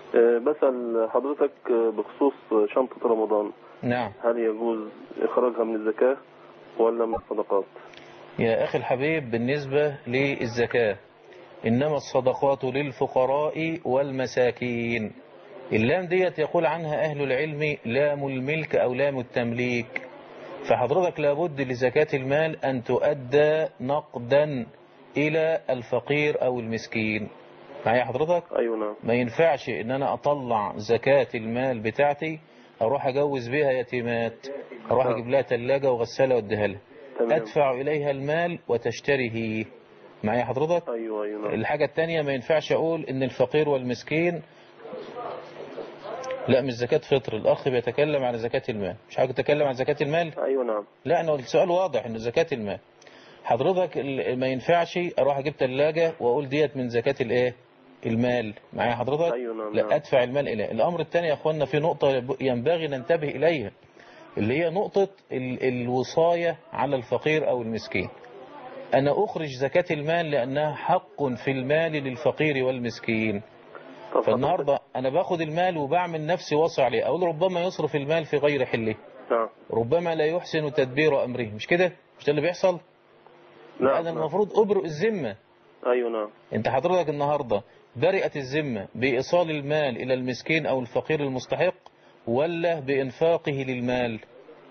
آه، بسأل حضرتك آه، بخصوص شنطة رمضان نعم هل يجوز إخراجها من الزكاة ولا من الصدقات يا أخي الحبيب بالنسبة للزكاة إنما الصدقات للفقراء والمساكين اللام ديت يقول عنها أهل العلم لام الملك أو لام التمليك فحضرتك لابد لزكاة المال أن تؤدى نقدا إلى الفقير أو المسكين معايا حضرتك أيوة نعم ما ينفعش ان انا اطلع زكاة المال بتاعتي اروح اجوز بيها يتيمات اروح نعم. اجيب لها ثلاجة وغسالة واديها لها تمام ادفع اليها المال وتشتريه معايا حضرتك أيوة أيوة نعم الحاجة التانية ما ينفعش اقول ان الفقير والمسكين لا مش زكاة فطر الاخ بيتكلم على زكاة المال مش حضرتك تتكلم عن زكاة المال أيوة نعم لا انا السؤال واضح انه زكاة المال حضرتك ال- ما ينفعش اروح اجيب ثلاجة واقول ديت من زكاة الايه المال معايا حضرتك أيوة نعم لا نعم. ادفع المال اليه الامر الثاني يا اخوانا في نقطة ينبغي ننتبه اليها اللي هي نقطة ال- الوصاية على الفقير او المسكين انا اخرج زكاة المال لانها حق في المال للفقير والمسكين طب فالنهاردة انا باخد المال وبعمل نفسي واسع عليه اقول ربما يصرف المال في غير حله نعم ربما لا يحسن تدبير امره مش كده مش ده اللي بيحصل نعم انا نعم. المفروض ابرئ الذمة أيوة نعم انت حضرتك النهاردة برئت الذمة بإيصال المال إلى المسكين أو الفقير المستحق ولا بإنفاقه للمال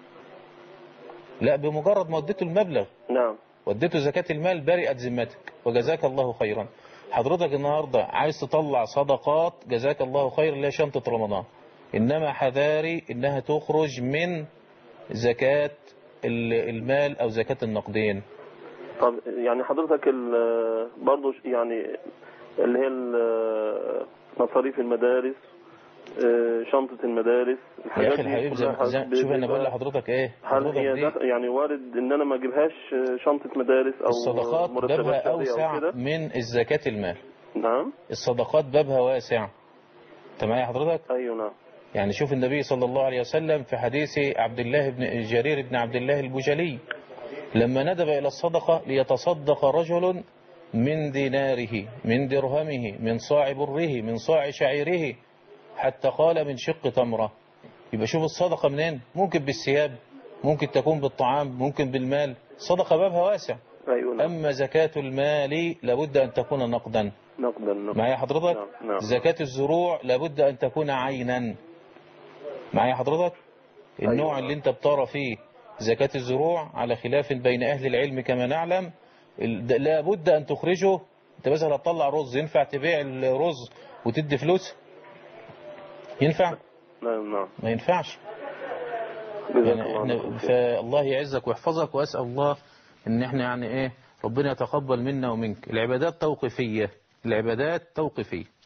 لا بمجرد ما اديته المبلغ نعم وديته زكاة المال برئت ذمتك وجزاك الله خيرا حضرتك النهاردة عايز تطلع صدقات جزاك الله خير اللي هي شنطة رمضان إنما حذاري إنها تخرج من زكاة ال- المال أو زكاة النقدين طب يعني حضرتك ال- برضو ش- يعني اللي هي ال- مصاريف المدارس آه، شنطة المدارس يا الحاجات أخي دي الحبيب زي كلها زي- حضرتك شوف أنا بقول بيبقى- لحضرتك إيه هل حضرتك هي دي دخ- يعني وارد ان انا ما اجيبهاش شنطة مدارس او الصدقات مرتبات بابها شهرية أوسع او كده من الزكاة المال نعم الصدقات بابها واسع انت معايا حضرتك ايوه نعم يعني شوف النبي صلى الله عليه وسلم في حديث عبد الله بن جرير بن عبد الله البجلي لما ندب إلى الصدقة ليتصدق رجل من ديناره من درهمه من صاع بره من صاع شعيره حتى قال من شق تمرة يبقى شوف الصدقة منين ممكن بالثياب ممكن تكون بالطعام ممكن بالمال صدقة بابها واسع ايوه نعم أما زكاة المال لابد أن تكون نقدا نقدا نقدا معايا حضرتك نعم نعم زكاة الزروع لابد أن تكون عينا معايا حضرتك النوع أيوة. اللي انت بترى فيه زكاة الزروع على خلاف بين أهل العلم كما نعلم ال- ده لابد أن تخرجه انت مثلا هتطلع رز ينفع تبيع الرز وتدي فلوس ينفع نعم نعم ما ينفعش جزاك يعني الله احنا خير. فالله يعزك ويحفظك وأسأل الله ان احنا يعني ايه ربنا يتقبل منا ومنك العبادات توقيفية العبادات توقيفية